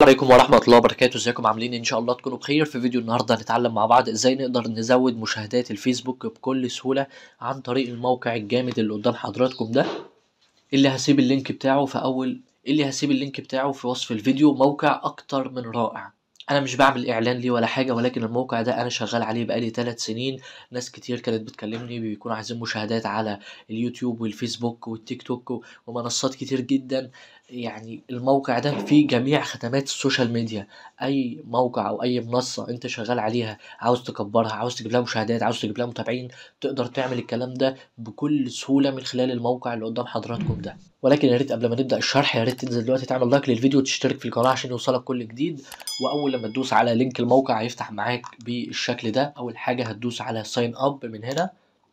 عليكم ورحمة الله وبركاته ازيكم عاملين ان شاء الله تكونوا بخير في فيديو النهاردة هنتعلم مع بعض ازاي نقدر نزود مشاهدات الفيسبوك بكل سهولة عن طريق الموقع الجامد اللي قدام حضراتكم ده اللي هسيب اللينك بتاعه في اول اللي هسيب اللينك بتاعه في وصف الفيديو موقع اكتر من رائع انا مش بعمل اعلان ليه ولا حاجه ولكن الموقع ده انا شغال عليه بقالي 3 سنين ناس كتير كانت بتكلمني بيكونوا عايزين مشاهدات على اليوتيوب والفيسبوك والتيك توك ومنصات كتير جدا يعني الموقع ده فيه جميع خدمات السوشيال ميديا اي موقع او اي منصه انت شغال عليها عاوز تكبرها عاوز تجيب لها مشاهدات عاوز تجيب لها متابعين تقدر تعمل الكلام ده بكل سهوله من خلال الموقع اللي قدام حضراتكم ده ولكن يا ريت قبل ما نبدا الشرح يا ريت تنزل دلوقتي تعمل لايك للفيديو وتشترك في القناه عشان يوصلك كل جديد واول لما تدوس على لينك الموقع هيفتح معاك بالشكل ده اول حاجه هتدوس على ساين اب من هنا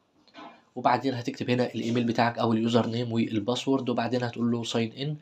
وبعدين هتكتب هنا الايميل بتاعك او اليوزر نيم والباسورد وبعدين هتقول له ساين ان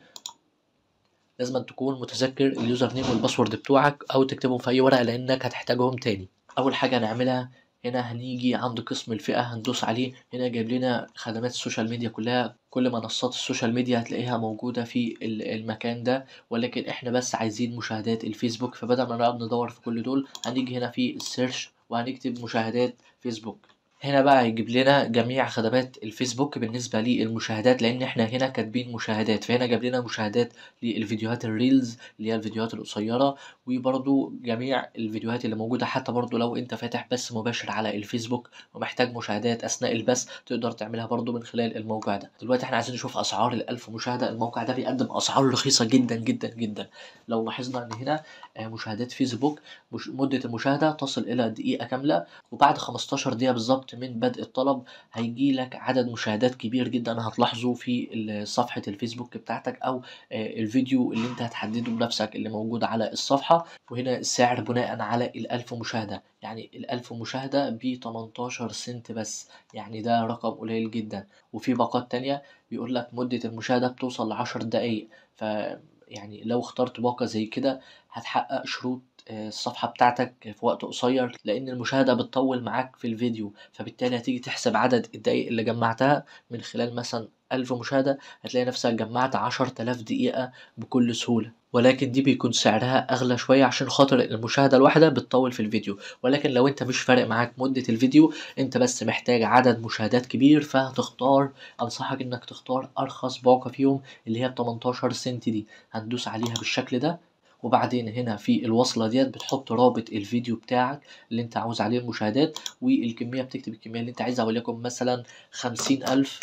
لازم تكون متذكر اليوزر نيم والباسورد بتوعك او تكتبهم في اي ورقه لانك هتحتاجهم تاني اول حاجه هنعملها هنا هنيجي عند قسم الفئة هندوس عليه هنا جايب لنا خدمات السوشيال ميديا كلها كل منصات السوشيال ميديا هتلاقيها موجودة في المكان ده ولكن احنا بس عايزين مشاهدات الفيسبوك فبدل ما نقعد ندور في كل دول هنيجي هنا في السيرش وهنكتب مشاهدات فيسبوك هنا بقى هيجيب لنا جميع خدمات الفيسبوك بالنسبة للمشاهدات لأن احنا هنا كاتبين مشاهدات فهنا جاب لنا مشاهدات للفيديوهات الريلز اللي هي الفيديوهات القصيرة وبرضو جميع الفيديوهات اللي موجودة حتى برضو لو انت فاتح بث مباشر على الفيسبوك ومحتاج مشاهدات أثناء البث تقدر تعملها برضو من خلال الموقع ده دلوقتي احنا عايزين نشوف أسعار الألف مشاهدة الموقع ده بيقدم أسعار رخيصة جدا جدا جدا لو لاحظنا إن هنا مشاهدات فيسبوك مش مدة المشاهدة تصل إلى دقيقة كاملة وبعد 15 دقيقة بالظبط من بدء الطلب هيجي لك عدد مشاهدات كبير جدا هتلاحظه في صفحة الفيسبوك بتاعتك أو الفيديو اللي أنت هتحدده بنفسك اللي موجود على الصفحة وهنا السعر بناء على الألف مشاهدة يعني الألف مشاهدة ب 18 سنت بس يعني ده رقم قليل جدا وفي باقات تانية بيقول لك مدة المشاهدة بتوصل لعشر دقايق ف يعني لو اخترت باقة زي كده هتحقق شروط الصفحة بتاعتك في وقت قصير لأن المشاهدة بتطول معاك في الفيديو فبالتالي هتيجي تحسب عدد الدقايق اللي جمعتها من خلال مثلا ألف مشاهدة هتلاقي نفسك جمعت عشر تلاف دقيقة بكل سهولة ولكن دي بيكون سعرها أغلى شوية عشان خاطر المشاهدة الواحدة بتطول في الفيديو ولكن لو انت مش فارق معاك مدة الفيديو انت بس محتاج عدد مشاهدات كبير فهتختار أنصحك انك تختار أرخص باقة فيهم اللي هي ب 18 سنت دي هندوس عليها بالشكل ده وبعدين هنا في الوصلة ديت بتحط رابط الفيديو بتاعك اللي انت عاوز عليه المشاهدات والكمية بتكتب الكمية اللي انت عايزها وليكن مثلا خمسين ألف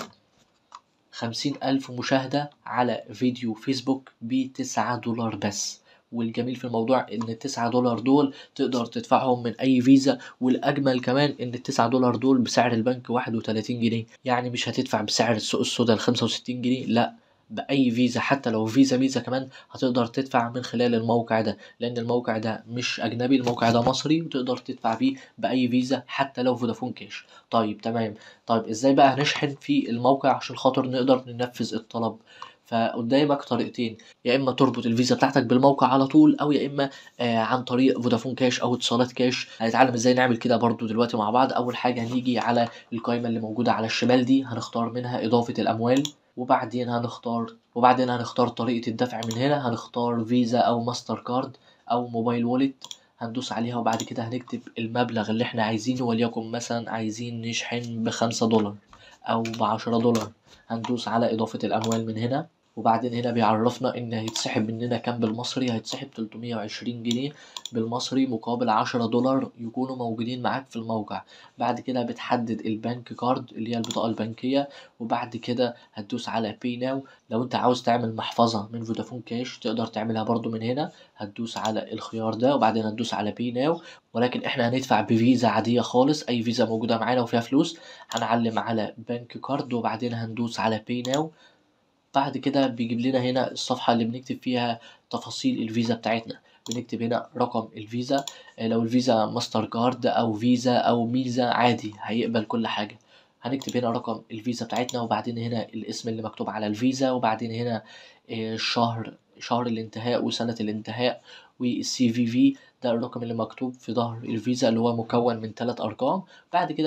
خمسين ألف مشاهدة على فيديو فيسبوك بتسعة دولار بس والجميل في الموضوع ان التسعة دولار دول تقدر تدفعهم من اي فيزا والاجمل كمان ان التسعة دولار دول بسعر البنك واحد وتلاتين جنيه يعني مش هتدفع بسعر السوق السودا الخمسة وستين جنيه لا بأي فيزا حتى لو فيزا ميزة كمان هتقدر تدفع من خلال الموقع ده لأن الموقع ده مش أجنبي الموقع ده مصري وتقدر تدفع بيه بأي فيزا حتى لو فودافون كاش طيب تمام طيب ازاي بقى هنشحن في الموقع عشان خاطر نقدر ننفذ الطلب فقدامك طريقتين يا اما تربط الفيزا بتاعتك بالموقع على طول او يا اما آه عن طريق فودافون كاش او اتصالات كاش هنتعلم ازاي نعمل كده برضو دلوقتي مع بعض اول حاجه هنيجي على القائمه اللي موجوده على الشمال دي هنختار منها اضافه الاموال وبعدين هنختار وبعدين هنختار طريقة الدفع من هنا هنختار فيزا أو ماستر كارد أو موبايل وولت هندوس عليها وبعد كده هنكتب المبلغ اللي احنا عايزينه وليكن مثلا عايزين نشحن بخمسة دولار أو بعشرة دولار هندوس على إضافة الأموال من هنا وبعدين هنا بيعرفنا ان هيتسحب مننا كام بالمصري هيتسحب 320 جنيه بالمصري مقابل 10 دولار يكونوا موجودين معاك في الموقع بعد كده بتحدد البنك كارد اللي هي البطاقة البنكية وبعد كده هتدوس على باي ناو لو انت عاوز تعمل محفظة من فودافون كاش تقدر تعملها برضو من هنا هتدوس على الخيار ده وبعدين هتدوس على باي ناو ولكن احنا هندفع بفيزا عادية خالص اي فيزا موجودة معانا وفيها فلوس هنعلم على بنك كارد وبعدين هندوس على باي ناو بعد كده بيجيب لنا هنا الصفحة اللي بنكتب فيها تفاصيل الفيزا بتاعتنا بنكتب هنا رقم الفيزا لو الفيزا ماستر كارد او فيزا او ميزة عادي هيقبل كل حاجة هنكتب هنا رقم الفيزا بتاعتنا وبعدين هنا الاسم اللي مكتوب على الفيزا وبعدين هنا الشهر شهر الانتهاء وسنة الانتهاء والسي في في ده الرقم اللي مكتوب في ظهر الفيزا اللي هو مكون من ثلاث ارقام بعد كده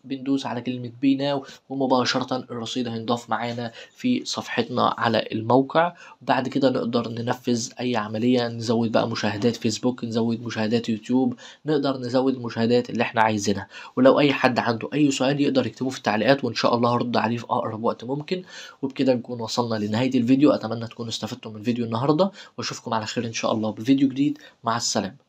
بندوس على كلمة بي ناو ومباشرة الرصيد هينضاف معانا في صفحتنا على الموقع بعد كده نقدر ننفذ أي عملية نزود بقى مشاهدات فيسبوك نزود مشاهدات يوتيوب نقدر نزود المشاهدات اللي احنا عايزينها ولو أي حد عنده أي سؤال يقدر يكتبه في التعليقات وإن شاء الله هرد عليه في أقرب وقت ممكن وبكده نكون وصلنا لنهاية الفيديو أتمنى تكونوا استفدتوا من فيديو النهاردة وأشوفكم على خير إن شاء الله بفيديو جديد مع السلامة